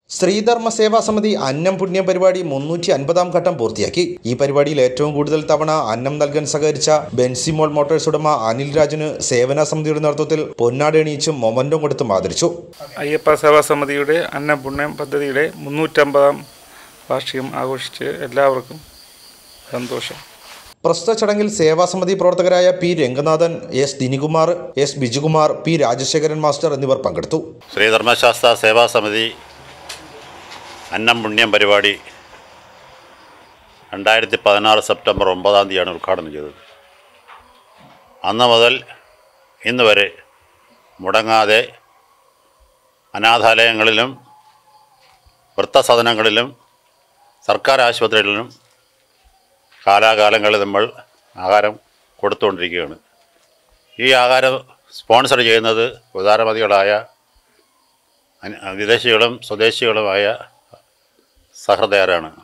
ശ്രീധർമ്മ സേവാ സമിതി അന്നം പുണ്യം പരിപാടി മുന്നൂറ്റി അൻപതാം ഘട്ടം പൂർത്തിയാക്കി ഈ പരിപാടിയിൽ ഏറ്റവും കൂടുതൽ തവണ അന്നം നൽകാൻ സഹകരിച്ച ബെൻസിമോൾ മോട്ടോഴ്സ് ഉടമ അനിൽ രാജിന് സേവന സമിതിയുടെ നേതൃത്വത്തിൽ പൊന്നാട് എണീച്ചും മൊമന്റും കൊടുത്തും ആദരിച്ചു അയ്യപ്പ സേവാ സമിതിയുടെ അന്നപുണ്യം പദ്ധതിയുടെ മുന്നൂറ്റമ്പതാം വാർഷികം ആഘോഷിച്ച് എല്ലാവർക്കും സന്തോഷം പ്രസ്തുത ചടങ്ങിൽ സേവാസമിതി പ്രവർത്തകരായ P Ranganathan S Dinikumar S Bijukumar P Rajasekharan master എന്നിവർ പങ്കെടുത്തു ശ്രീ ധർമ്മശാസ്ത്ര സേവാ സമിതി അന്നം പുണ്യം പരിപാടി രണ്ടായിരത്തി പതിനാറ് സെപ്റ്റംബർ ഒമ്പതാം തീയതിയാണ് ഉദ്ഘാടനം ചെയ്തത് അന്ന് മുതൽ ഇന്ന് വരെ മുടങ്ങാതെ അനാഥാലയങ്ങളിലും വൃത്തസദനങ്ങളിലും സർക്കാർ ആശുപത്രികളിലും കാലാകാലങ്ങളിൽ നമ്മൾ ആഹാരം കൊടുത്തുകൊണ്ടിരിക്കുകയാണ് ഈ ആഹാരം സ്പോൺസർ ചെയ്യുന്നത് ഉദാരമതികളായ അന- വിദേശികളും സ്വദേശികളുമായ സഹൃദയരാണ്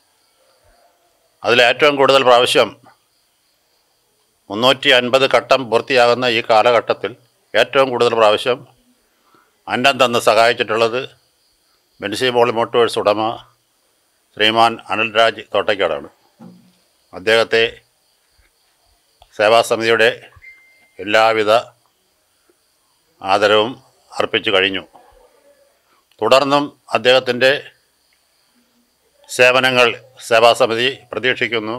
അതിൽ ഏറ്റവും കൂടുതൽ പ്രാവശ്യം മുന്നൂറ്റി അൻപത് ഘട്ടം പൂർത്തിയാകുന്ന ഈ കാലഘട്ടത്തിൽ ഏറ്റവും കൂടുതൽ പ്രാവശ്യം അന്നം തന്ന് സഹായിച്ചിട്ടുള്ളത് ബെൻസിമോൾ മോട്ടോഴ്സ് ഉടമ ശ്രീമാൻ അനിൽരാജ് തോട്ടയ്ക്കാടാണ് അദ്ദേഹത്തെ സേവാസമിതിയുടെ എല്ലാവിധ ആദരവും അർപ്പിച്ചു കഴിഞ്ഞു തുടർന്നും അദ്ദേഹത്തിൻ്റെ സേവനങ്ങൾ സേവാസമിതി പ്രതീക്ഷിക്കുന്നു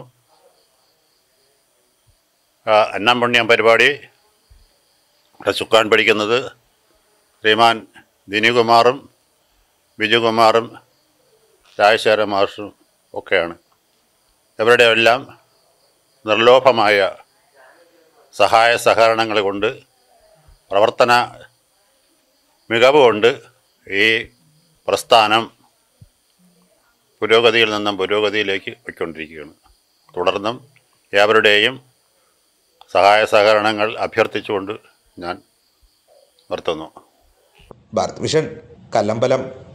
ആ, അന്നം പുണ്യം പരിപാടി ഇവിടെ ചുക്കാൻ പിടിക്കുന്നത് ശ്രീമാൻ ദിനികുമാറും ബിജുകുമാറും രാജശേഖര മാഷും ഒക്കെയാണ് ഇവരുടെ എല്ലാം നിർലോഭമായ സഹായ സഹകരണങ്ങൾ കൊണ്ട് പ്രവർത്തന മികവ് കൊണ്ട് ഈ പ്രസ്ഥാനം പുരോഗതിയിൽ നിന്നും പുരോഗതിയിലേക്ക് പോയിക്കൊണ്ടിരിക്കുകയാണ് തുടർന്നും ഏവരുടെയും സഹായ സഹകരണങ്ങൾ അഭ്യർത്ഥിച്ചുകൊണ്ട് ഞാൻ നിർത്തുന്നു ഭാരത് വിഷൻ കല്ലമ്പലം